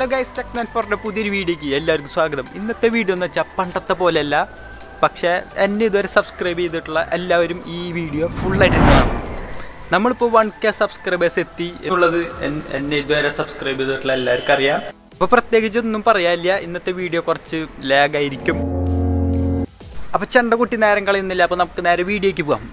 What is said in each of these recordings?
Hello guys ടെക്നൽ ഫോറിൻ്റെ പുതിയൊരു വീഡിയോക്ക് എല്ലാവർക്കും സ്വാഗതം ഇന്നത്തെ വീഡിയോ എന്ന് വെച്ചാൽ പണ്ടത്തെ പോലെയല്ല പക്ഷേ എന്നെ ഇതുവരെ സബ്സ്ക്രൈബ് ചെയ്തിട്ടുള്ള എല്ലാവരും ഈ വീഡിയോ ഫുള്ളായിട്ട് കാണും നമ്മളിപ്പോൾ വൺ കെ സബ്സ്ക്രൈബേഴ്സ് എത്തി എന്നുള്ളത് എൻ- എന്നെ ഇതുവരെ സബ്സ്ക്രൈബ് ചെയ്തിട്ടുള്ള എല്ലാവർക്കും അറിയാം അപ്പോൾ പ്രത്യേകിച്ച് ഒന്നും പറയാനില്ല ഇന്നത്തെ വീഡിയോ കുറച്ച് ലാഗ് ആയിരിക്കും അപ്പോൾ ചെണ്ടക്കുട്ടി നേരം കളയുന്നില്ല അപ്പോൾ നമുക്ക് നേരെ വീഡിയോയ്ക്ക് പോകാം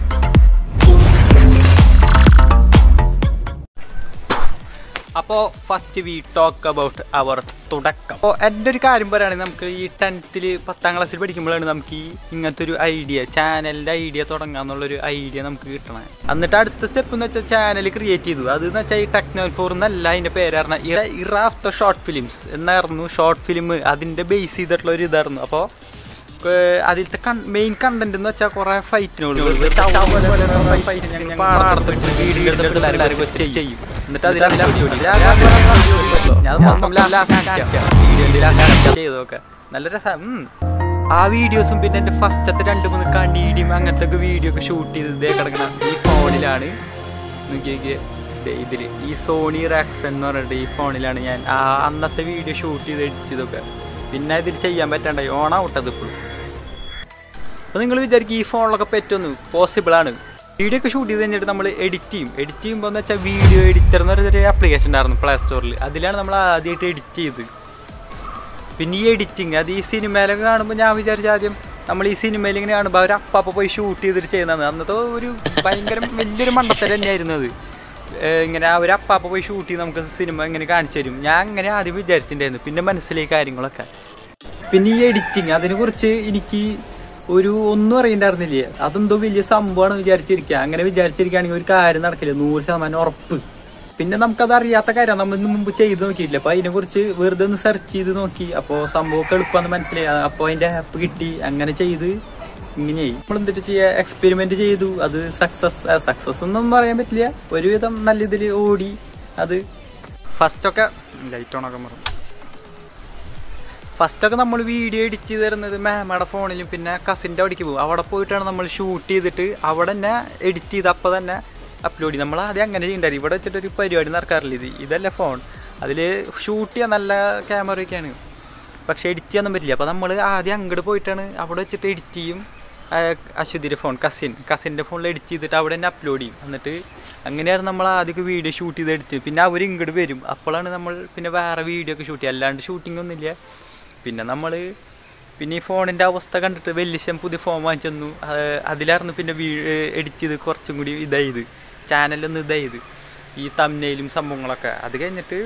അപ്പോൾ first we talk about our തുടക്കം അപ്പോൾ എൻ്റെ ഒരു കാര്യം പറയുകയാണെങ്കിൽ നമുക്ക് ഈ ടെൻത്തിൽ പത്താം ക്ലാസ്സിൽ പഠിക്കുമ്പോഴാണ് നമുക്ക് ഈ ഇങ്ങനത്തെ ഒരു ഐഡിയ ചാനലിൻ്റെ ഐഡിയ തുടങ്ങാന്നുള്ളൊരു ഐഡിയ നമുക്ക് കിട്ടണം എന്നിട്ട് അടുത്ത സ്റ്റെപ്പ് എന്ന് വെച്ചാൽ ചാനൽ ക്രിയേറ്റ് ചെയ്തു അത് എന്ന് വെച്ചാൽ ഈ ടെക്നോൽ ഫോർ എന്നല്ല അതിൻ്റെ പേര് പറഞ്ഞാൽ era of the short films എന്നായിരുന്നു ഷോർട്ട് ഫിലിം അതിൻ്റെ ബേസ് ചെയ്തിട്ടുള്ള ഒരു ഇതായിരുന്നു അപ്പോൾ ഏഹ് അതിലത്തെ മെയിൻ കണ്ടന്റ് എന്ന് വെച്ചാൽ കുറെ ഫൈറ്റിനോട് ചെയ്യും എന്നിട്ട് അതിൽ ചെയ്തൊക്കെ നല്ല രസം ആ വീഡിയോസും പിന്നെ എൻ്റെ ഫസ്റ്റത്തെ രണ്ട് മൂന്ന് കണ്ടീടിയും അങ്ങനത്തെ ഒക്കെ വീഡിയോ ഒക്കെ ഷൂട്ട് ചെയ്ത് ഇതേ കിടക്കണം ഈ ഫോണിലാണ് നോക്കിയൊക്കെ ഇതിൽ ഈ സോണി റാക്സൺ എന്ന് പറഞ്ഞിട്ട് ഈ ഫോണിലാണ് ഞാൻ ആ അന്നത്തെ വീഡിയോ ഷൂട്ട് ചെയ്ത് എഡിറ്റ് ചെയ്തൊക്കെ പിന്നെ ഇതിൽ ചെയ്യാൻ പറ്റാണ്ടായി ഓൺ ഔട്ടത് ഇപ്പോഴും അപ്പോൾ നിങ്ങൾ വിചാരിക്കും ഈ ഫോണിലൊക്കെ പറ്റുമെന്ന് പോസിബിൾ ആണ് വീഡിയോ ഒക്കെ ഷൂട്ട് ചെയ്ത് കഴിഞ്ഞിട്ട് നമ്മൾ എഡിറ്റ് ചെയ്യും എഡിറ്റ് ചെയ്യുമ്പോൾ എന്ന് വെച്ചാൽ വീഡിയോ എഡിറ്റർ എന്ന് പറഞ്ഞൊരു ആപ്ലിക്കേഷൻ ഉണ്ടായിരുന്നു പ്ലേ സ്റ്റോറിൽ അതിലാണ് നമ്മൾ ആദ്യമായിട്ട് എഡിറ്റ് ചെയ്ത് പിന്നെ ഈ എഡിറ്റിങ് അത് ഈ സിനിമയിലൊക്കെ കാണുമ്പോൾ ഞാൻ വിചാരിച്ച ആദ്യം നമ്മൾ ഈ സിനിമയിൽ ഇങ്ങനെ കാണുമ്പോൾ അവർ അപ്പാപ്പ പോയി ഷൂട്ട് ചെയ്തിട്ട് ചെയ്യുന്നത് അന്നത്തെ ഒരു ഭയങ്കര വലിയൊരു മണ്ടത്തരം തന്നെയായിരുന്നു അത് ഏഹ് ഇങ്ങനെ അവർ അപ്പാപ്പ പോയി ഷൂട്ട് ചെയ്ത് നമുക്ക് സിനിമ ഇങ്ങനെ കാണിച്ചു തരും ഞാൻ അങ്ങനെ ആദ്യം വിചാരിച്ചിട്ടുണ്ടായിരുന്നു പിന്നെ മനസ്സിലായി കാര്യങ്ങളൊക്കെ പിന്നെ ഈ എഡിറ്റിങ് അതിനെ കുറിച്ച് എനിക്ക് ഒരു ഒന്നും അറിയണ്ടായിരുന്നില്ലേ അതെന്തോ വലിയ സംഭവമാണ് വിചാരിച്ചിരിക്കുക അങ്ങനെ വിചാരിച്ചിരിക്കുകയാണെങ്കിൽ ഒരു കാര്യം നടക്കില്ല നൂറ് ശതമാനം ഉറപ്പ് പിന്നെ നമുക്കത് അറിയാത്ത കാര്യം നമ്മൾ ഇന്ന് മുമ്പ് ചെയ്ത് നോക്കിയില്ല അപ്പൊ അതിനെ കുറിച്ച് വെറുതെ ഒന്ന് സെർച്ച് ചെയ്ത് നോക്കി അപ്പോൾ സംഭവമൊക്കെ എളുപ്പമെന്ന് മനസ്സിലായി അപ്പോൾ അതിന്റെ ആപ്പ് കിട്ടി അങ്ങനെ ചെയ്ത് ഇങ്ങനെയായി നമ്മൾ എന്നിട്ട് ചെയ്യാ എക്സ്പെരിമെന്റ് ചെയ്തു അത് സക്സസ് സക്സസ് ഒന്നും പറയാൻ പറ്റില്ല ഒരുവിധം നല്ല ഇതിൽ ഓടി അത് ഫസ്റ്റൊക്കെ ലൈറ്റ് ഓണൊക്കെ മറന്നു ഫസ്റ്റൊക്കെ നമ്മൾ വീഡിയോ എഡിറ്റ് ചെയ്ത് തരുന്നത് മാമയുടെ ഫോണിലും പിന്നെ കസിൻ്റെ അവിടേക്ക് പോകും അവിടെ പോയിട്ടാണ് നമ്മൾ ഷൂട്ട് ചെയ്തിട്ട് അവിടെ തന്നെ എഡിറ്റ് ചെയ്ത് അപ്പോൾ തന്നെ അപ്ലോഡ് ചെയ്യും നമ്മൾ ആദ്യം അങ്ങനെ ചെയ്യണ്ടായിരുന്നു ഇവിടെ വെച്ചിട്ട് ഒരു പരിപാടി നടക്കാറില്ല ഇത് ഇതല്ല ഫോൺ അതിൽ ഷൂട്ട് ചെയ്യാൻ നല്ല ക്യാമറയൊക്കെയാണ് പക്ഷേ എഡിറ്റ് ചെയ്യാനൊന്നും പറ്റില്ല അപ്പോൾ നമ്മൾ ആദ്യം അങ്ങോട്ട് പോയിട്ടാണ് അവിടെ വെച്ചിട്ട് എഡിറ്റ് ചെയ്യും അശ്വതിയുടെ ഫോൺ കസിൻ കസിൻ്റെ ഫോണിൽ എഡിറ്റ് ചെയ്തിട്ട് അവിടെ തന്നെ അപ്ലോഡ് ചെയ്യും എന്നിട്ട് അങ്ങനെയാണ് നമ്മൾ ആദ്യമൊക്കെ വീഡിയോ ഷൂട്ട് ചെയ്ത് എഡിറ്റ് പിന്നെ അവർ ഇങ്ങോട്ട് വരും അപ്പോഴാണ് നമ്മൾ പിന്നെ വേറെ വീഡിയോ ഒക്കെ ഷൂട്ട് ചെയ്യുക അല്ലാണ്ട് ഷൂട്ടിംഗ് ഒന്നുമില്ല പിന്നെ നമ്മൾ പിന്നെ ഈ ഫോണിൻ്റെ അവസ്ഥ കണ്ടിട്ട് വലിയ പുതിയ ഫോൺ വാങ്ങിച്ചു തന്നു അതിലായിരുന്നു പിന്നെ വീ എഡിറ്റ് ചെയ്ത് കുറച്ചും കൂടി ഇതായത് ചാനലൊന്നും ഇതായത് ഈ തമ്നയിലും സംഭവങ്ങളൊക്കെ അത് കഴിഞ്ഞിട്ട്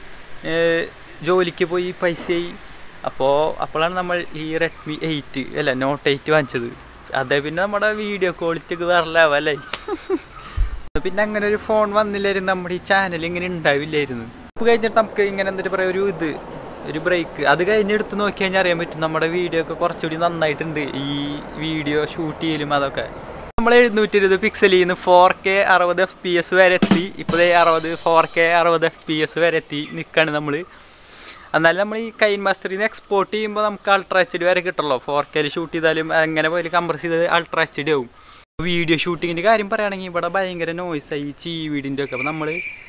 ഏഹ് ജോലിക്ക് പോയി പൈസയായി അപ്പോൾ അപ്പോഴാണ് നമ്മൾ ഈ റെഡ്മി എയ്റ്റ് അല്ല നോട്ട് എയ്റ്റ് വാങ്ങിച്ചത് അതേ പിന്നെ നമ്മുടെ വീഡിയോ ക്വാളിറ്റി ഒക്കെ വേറെ ലെവലായി പിന്നെ അങ്ങനെ ഒരു ഫോൺ വന്നില്ലായിരുന്നു നമ്മുടെ ഈ ചാനൽ ഇങ്ങനെ ഉണ്ടാവില്ലായിരുന്നു ഇപ്പോൾ കഴിഞ്ഞിട്ട് നമുക്ക് ഇങ്ങനെ എന്തൊരു പറയുക ഒരു ഇത് ഒരു ബ്രേക്ക് അത് കഴിഞ്ഞ് എടുത്ത് നോക്കി കഴിഞ്ഞാൽ അറിയാൻ പറ്റും നമ്മുടെ വീഡിയോ ഒക്കെ കുറച്ചുകൂടി നന്നായിട്ടുണ്ട് ഈ വീഡിയോ ഷൂട്ട് ചെയ്യലും അതൊക്കെ നമ്മൾ എഴുന്നൂറ്റി ഇരുപത് പിക്സലിൽ നിന്ന് ഫോർ കെ അറുപത് എഫ് പി എസ് വരെ എത്തി ഇപ്പോൾ അറുപത് ഫോർ കെ അറുപത് എഫ് പി എസ് വരെ എത്തി നിൽക്കുകയാണ് നമ്മൾ എന്നാലും നമ്മൾ ഈ കൈൻ മാസ്റ്ററിൽ നിന്ന് എക്സ്പോർട്ട് ചെയ്യുമ്പോൾ നമുക്ക് അൾട്രാ എച്ച് ഡി വരെ കിട്ടുള്ളൂ ഫോർ കെയിൽ ഷൂട്ട് ചെയ്താലും അങ്ങനെ പോലെ കംപ്രസ് ചെയ്ത് അൾട്രാ എച്ച് ഡി ആവും വീഡിയോ ഷൂട്ടിങ്ങിൻ്റെ കാര്യം പറയുകയാണെങ്കിൽ ഇവിടെ ഭയങ്കര നോയ്സായി ചീവീടിൻ്റെ ഒക്കെ അപ്പോൾ നമ്മൾ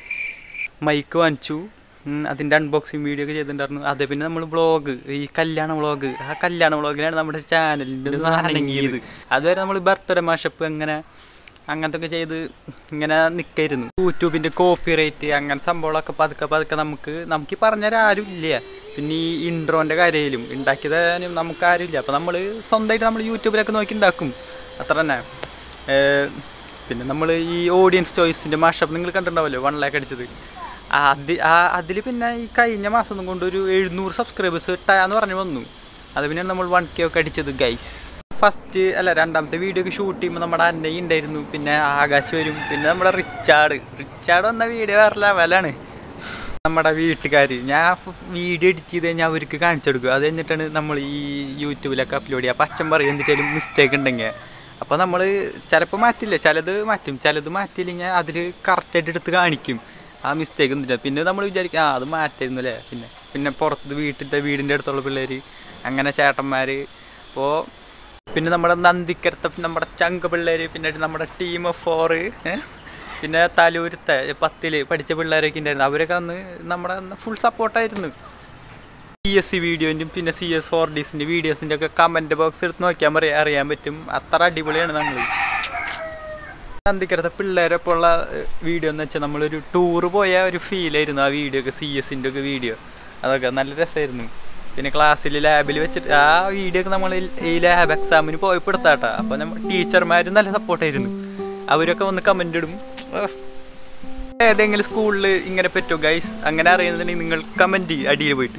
മൈക്ക് വാങ്ങിച്ചു ഉം, അതിൻ്റെ അൺബോക്സിങ് വീഡിയോ ഒക്കെ ചെയ്തിട്ടുണ്ടായിരുന്നു അതെ പിന്നെ നമ്മൾ വ്ളോഗ് ഈ കല്യാണ വ്ളോഗ് ആ കല്യാണ വ്ളോഗിലാണ് നമ്മുടെ ചാനലിൻ്റെ അനങ്ങിയത് അതുവരെ നമ്മൾ ബർത്ത്ഡേ മാഷപ്പ് അങ്ങനെ അങ്ങനത്തെ ഒക്കെ ചെയ്ത് ഇങ്ങനെ നിൽക്കായിരുന്നു യൂട്യൂബിൻ്റെ കോപ്പി റേറ്റ് അങ്ങനെ സംഭവങ്ങളൊക്കെ പതുക്കെ പതുക്കെ നമുക്ക് നമുക്ക് ഈ പറഞ്ഞാൽ ആരും ഇല്ല പിന്നെ ഈ ഇൻട്രോൻ്റെ കാര്യയിലും ഉണ്ടാക്കിയതാനും നമുക്ക് ആരും ഇല്ല അപ്പോൾ നമ്മൾ സ്വന്തമായിട്ട് നമ്മൾ യൂട്യൂബിലൊക്കെ നോക്കി ഉണ്ടാക്കും അത്ര തന്നെ ഏഹ് പിന്നെ നമ്മൾ ഈ ഓഡിയൻസ് ചോയ്സിൻ്റെ മാഷപ്പ് നിങ്ങൾ കണ്ടിട്ടുണ്ടാവല്ലോ വൺ ലാക്ക് അടിച്ചത് ആ അത് ആ അതിൽ പിന്നെ ഈ കഴിഞ്ഞ മാസം കൊണ്ട് ഒരു എഴുന്നൂറ് സബ്സ്ക്രൈബേഴ്സ് കിട്ടാന്ന് പറഞ്ഞു വന്നു അത് പിന്നെ നമ്മൾ വൺ കെ ഒക്കെ അടിച്ചത് ഗൈസ് ഫസ്റ്റ് അല്ല രണ്ടാമത്തെ വീഡിയോ ഒക്കെ ഷൂട്ട് ചെയ്യുമ്പോൾ നമ്മുടെ അന്നയും ഉണ്ടായിരുന്നു പിന്നെ ആകാശ് വരും പിന്നെ നമ്മുടെ റിച്ചാർഡ് റിച്ചാർഡ് വന്ന വീഡിയോ വേറെ ലെവലാണ് നമ്മുടെ വീട്ടുകാർ ഞാൻ വീഡിയോ എഡിറ്റ് ചെയ്ത് കഴിഞ്ഞാൽ അവർക്ക് കാണിച്ചു കൊടുക്കും അത് കഴിഞ്ഞിട്ടാണ് നമ്മൾ ഈ യൂട്യൂബിലൊക്കെ അപ്ലോഡ് ചെയ്യുക അപ്പം അച്ഛൻ പറയും എന്തിട്ടേലും മിസ്റ്റേക്ക് ഉണ്ടെങ്കിൽ അപ്പോൾ നമ്മൾ ചിലപ്പോൾ മാറ്റില്ല ചിലത് മാറ്റും ചിലത് മാറ്റിയില്ലെങ്കിൽ അതിൽ കറക്റ്റായിട്ട് എടുത്ത് കാണിക്കും ആ മിസ്റ്റേക്ക് ഒന്നുമില്ല പിന്നെ നമ്മൾ വിചാരിക്കും ആ അത് മാറ്റായിരുന്നു അല്ലേ പിന്നെ പിന്നെ പുറത്ത് വീട്ടിലത്തെ വീടിൻ്റെ അടുത്തുള്ള പിള്ളേർ അങ്ങനെ ചേട്ടന്മാർ അപ്പോൾ പിന്നെ നമ്മുടെ നന്ദിക്കരത്തെ നമ്മുടെ ചങ്ക പിള്ളേർ പിന്നെ നമ്മുടെ ടീം ഓഫ് ഫോറ് പിന്നെ തലൂരത്തെ പത്തിൽ പഠിച്ച പിള്ളേരൊക്കെ ഉണ്ടായിരുന്നു അവരൊക്കെ അന്ന് നമ്മുടെ ഫുൾ സപ്പോർട്ടായിരുന്നു സി എസ് സി വീഡിയോൻ്റെയും പിന്നെ സി എസ് ഫോർ ഡിസിൻ്റെ വീഡിയോസിൻ്റെ ഒക്കെ കമൻറ്റ് ബോക്സ് എടുത്ത് നോക്കിയാൽ മതി അറിയാൻ പറ്റും അത്ര അടിപൊളിയാണ് നമ്മൾ അന്തിക്കരത്തെ പിള്ളേരൊപ്പം ഉള്ള വീഡിയോ എന്ന് വെച്ചാൽ നമ്മളൊരു ടൂറ് പോയ ഒരു ഫീലായിരുന്നു ആ വീഡിയോ ഒക്കെ സി എസിൻ്റെ ഒക്കെ വീഡിയോ അതൊക്കെ നല്ല രസമായിരുന്നു പിന്നെ ക്ലാസ്സിൽ ലാബിൽ വെച്ചിട്ട് ആ വീഡിയോ ഒക്കെ നമ്മൾ ഈ ലാബ് എക്സാമിന് പോയപ്പോൾ എടുത്താട്ടാ അപ്പോൾ നമ്മൾ ടീച്ചർമാരും നല്ല സപ്പോർട്ടായിരുന്നു അവരൊക്കെ വന്ന് കമൻ്റ് ഇടും ആഹ്. ഏതെങ്കിലും സ്കൂളിൽ ഇങ്ങനെ പറ്റുമോ ഗൈസ് അങ്ങനെ അറിയുന്നുണ്ടെങ്കിൽ നിങ്ങൾ കമൻറ്റ് അടിയിൽ പോയിട്ട്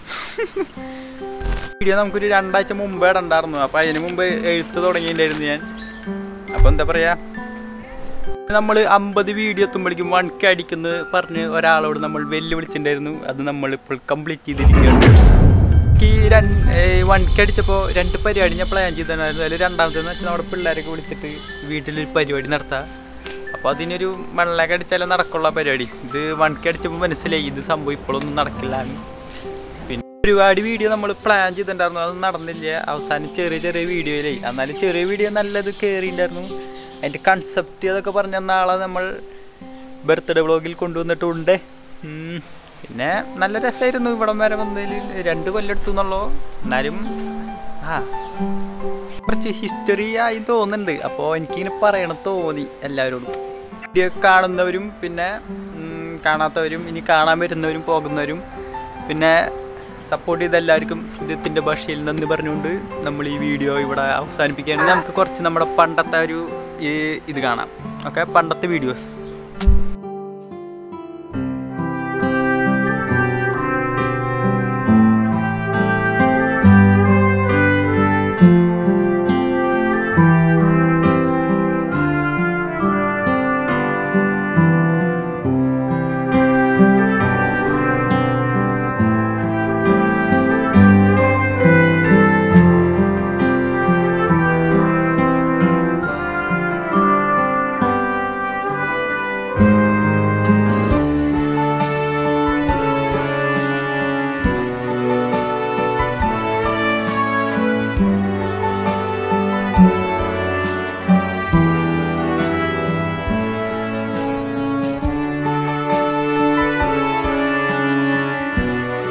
വീഡിയോ നമുക്കൊരു രണ്ടാഴ്ച മുമ്പേ ഇടണ്ടായിരുന്നു അപ്പോൾ അതിന് മുമ്പ് എഴുത്ത് തുടങ്ങിയിട്ടുണ്ടായിരുന്നു ഞാൻ അപ്പോൾ എന്താ പറയുക നമ്മൾ അമ്പത് വീഡിയോ എത്തുമ്പോഴേക്കും വൺ കെ അടിക്കുന്നു പറഞ്ഞ് ഒരാളോട് നമ്മൾ വെല്ലുവിളിച്ചിട്ടുണ്ടായിരുന്നു അത് നമ്മൾ ഇപ്പോൾ കംപ്ലീറ്റ് ചെയ്തിരിക്കുകയാണ് ഈ രണ്ട് വൺ കെ അടിച്ചപ്പോൾ രണ്ട് പരിപാടി ഞാൻ പ്ലാൻ ചെയ്തിട്ടുണ്ടായിരുന്നു അതിൽ രണ്ടാമത്തേന്ന് വെച്ചാൽ നമ്മുടെ പിള്ളേരൊക്കെ വിളിച്ചിട്ട് വീട്ടിലൊരു പരിപാടി നടത്താം അപ്പോൾ അതിനൊരു മണ്ണലൊക്കെ അടിച്ചാലേ നടക്കുള്ള പരിപാടി ഇത് വൺ കെ അടിച്ചപ്പോൾ മനസ്സിലായി ഇത് സംഭവം ഇപ്പോഴൊന്നും നടക്കില്ല എന്ന്. പിന്നെ ഒരുപാട് വീഡിയോ നമ്മൾ പ്ലാൻ ചെയ്തിട്ടുണ്ടായിരുന്നു അത് നടന്നില്ല അവസാനം ചെറിയ ചെറിയ വീഡിയോയിലേ എന്നാലും ചെറിയ വീഡിയോ നല്ലത് കയറിയിട്ടുണ്ടായിരുന്നു അതിൻ്റെ കൺസെപ്റ്റ് അതൊക്കെ പറഞ്ഞ നാളെ നമ്മൾ ബർത്ത്ഡേ വ്ളോഗിൽ കൊണ്ടുവന്നിട്ടുണ്ട് ഉം. പിന്നെ നല്ല രസമായിരുന്നു ഇവിടം വരെ വന്നതിൽ രണ്ട് കൊല്ലെടുത്തു എന്നുള്ളൂ എന്നാലും ആ കുറച്ച് ഹിസ്റ്ററി ആയി തോന്നുന്നുണ്ട് അപ്പോൾ എനിക്കിങ്ങനെ പറയണം തോന്നി എല്ലാവരോടും വീഡിയോ കാണുന്നവരും പിന്നെ ഉം, കാണാത്തവരും ഇനി കാണാൻ വരുന്നവരും പോകുന്നവരും പിന്നെ സപ്പോർട്ട് ചെയ്ത എല്ലാവർക്കും ഹിന്ദുത്തിൻ്റെ ഭാഷയിൽ നന്ദി പറഞ്ഞുകൊണ്ട് നമ്മൾ ഈ വീഡിയോ ഇവിടെ അവസാനിപ്പിക്കുകയാണ് നമുക്ക് കുറച്ച് നമ്മുടെ പണ്ടത്തെ ഒരു ഈ ഇത് കാണാം ഓക്കെ പണ്ടത്തെ വീഡിയോസ്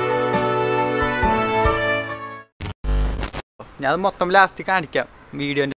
ഞാൻ മൊത്തം ലാസ്റ്റ് കാണിക്കാം വീഡിയോൻ്റെ